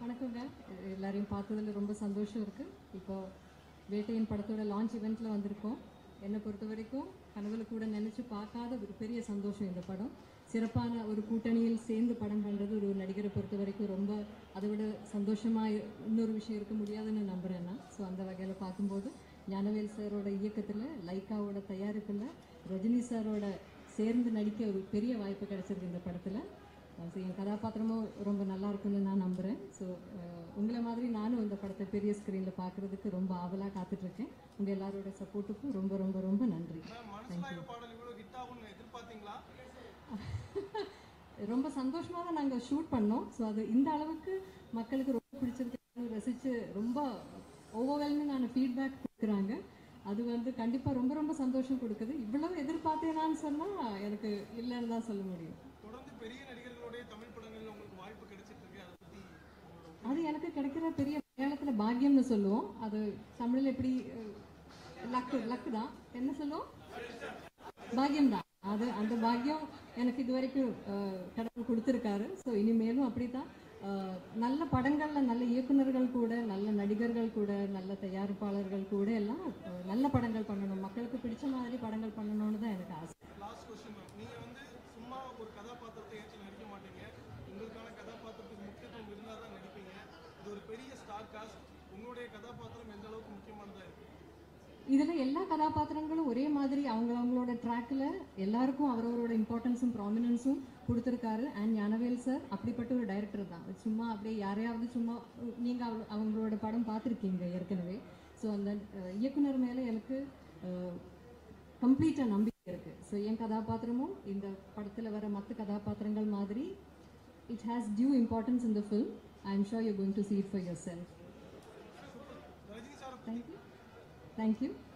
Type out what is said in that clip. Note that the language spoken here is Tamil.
வணக்கங்க எல்லாரையும் பார்த்ததுல ரொம்ப சந்தோஷம் இருக்கு இப்போ வேட்டையின் படத்தோட லான்ச் இவெண்ட்ல வந்திருக்கோம் என்னை பொறுத்த வரைக்கும் கனவுல கூட நினைச்சு பார்க்காத ஒரு பெரிய சந்தோஷம் இந்த படம் சிறப்பான ஒரு கூட்டணியில் சேர்ந்து படம் பண்றது ஒரு நடிகரை பொறுத்த வரைக்கும் ரொம்ப அதை விட சந்தோஷமா இன்னொரு விஷயம் இருக்க முடியாதுன்னு நம்புறேன் நான் ஸோ அந்த வகையில பார்க்கும்போது ஞானவேல் சாரோட இயக்கத்துல லைக்காவோட தயாரிப்புல ரஜினி சாரோட சேர்ந்து நடிக்க ஒரு பெரிய வாய்ப்பு கிடைச்சிருக்கு இந்த படத்துல ஸோ என் கதாபாத்திரமும் ரொம்ப நல்லா இருக்கும்னு நான் நம்புகிறேன் ஸோ உங்களை மாதிரி நானும் இந்த படத்தை பெரிய ஸ்க்ரீனில் பார்க்குறதுக்கு ரொம்ப ஆவலாக காத்துட்ருக்கேன் உங்கள் எல்லாரோட சப்போர்ட்டுக்கும் ரொம்ப ரொம்ப ரொம்ப நன்றி மனசுலாய பாடல் இவ்வளவு ஹிட் ஆகும்னு எதிர்பார்த்தீங்களா ரொம்ப சந்தோஷமாக தான் நாங்கள் ஷூட் பண்ணோம் ஸோ அது இந்த அளவுக்கு மக்களுக்கு ரொம்ப பிடிச்சிருக்கு ரசித்து ரொம்ப ஓவர்வெல்மிங்கான ஃபீட்பேக் கொடுக்குறாங்க அது வந்து கண்டிப்பாக ரொம்ப ரொம்ப சந்தோஷம் கொடுக்குது இவ்வளவு எதிர்பார்த்தேனான்னு சொன்னால் எனக்கு இல்லைன்னு தான் சொல்ல முடியும் தொடர்ந்து பெரிய நடிகர்களுடைய தமிழ் படங்கள்ல உங்களுக்கு வாய்ப்பு கிடைச்சிட்டு இருக்கு அதை பத்தி உங்களோட அது எனக்கு கிடைக்கிற பெரிய மலையாளத்துல பாக்கியம்னு சொல்லுவோம் அது தமிழ்ல எப்படி லக்கு லக்கு தான் என்ன சொல்லுவோம் பாக்கியம் தான் அது அந்த பாக்கியம் எனக்கு இது வரைக்கும் அஹ், கடவுள் கொடுத்துருக்காரு ஸோ இனிமேலும் அப்படித்தான் அஹ், நல்ல படங்கள்ல நல்ல இயக்குனர்கள் கூட நல்ல நடிகர்கள் கூட நல்ல தயாரிப்பாளர்கள் கூட எல்லாம் அஹ், நல்ல படங்கள் பண்ணணும் மக்களுக்கு பிடிச்ச மாதிரி படங்கள் பண்ணணும்னு தான் எனக்கு ஆசை லாஸ்ட் கொஸ்டின் மேம் நீங்க வந்து சும்மா ஒரு கதாபாத்திரத்தை ஏற்று நடிக்க மாட்டீங்க உங்களுக்கான கதாபாத்திரத்துக்கு முக்கியத்துவம் இருந்தால் தான் நடிப்பீங்க இது ஒரு பெரிய ஸ்டார் காஸ்ட் உங்களுடைய கதாபாத்திரம் எந்த அளவுக்கு முக்கியமானதா இருக்கு இதுல எல்லா கதாபாத்திரங்களும் ஒரே மாதிரி அவங்க அவங்களோட ட்ராக்ல எல்லாருக்கும் அவரவரோட இம்பார்ட்டன்ஸும் ப்ராமினன்ஸும் கொடுத்துருக்காரு அண்ட் ஞானவேல் சார் அப்படிப்பட்ட ஒரு டைரக்டர் தான் சும்மா அப்படியே யாரையாவது சும்மா அஹ், நீங்க அவ- அவங்களோட படம் பார்த்துருக்கீங்க ஏற்கனவே ஸோ அந்த அஹ், இயக்குனர் மேல எனக்கு கம்ப்ளீட்டாக நம்பிக்கை இருக்கு ஸோ என் கதாபாத்திரமும் இந்த படத்துல வர மற்ற கதாபாத்திரங்கள் மாதிரி it has due importance in the film I am sure you going to see it for yourself Rajini sir Thank you. Thank you.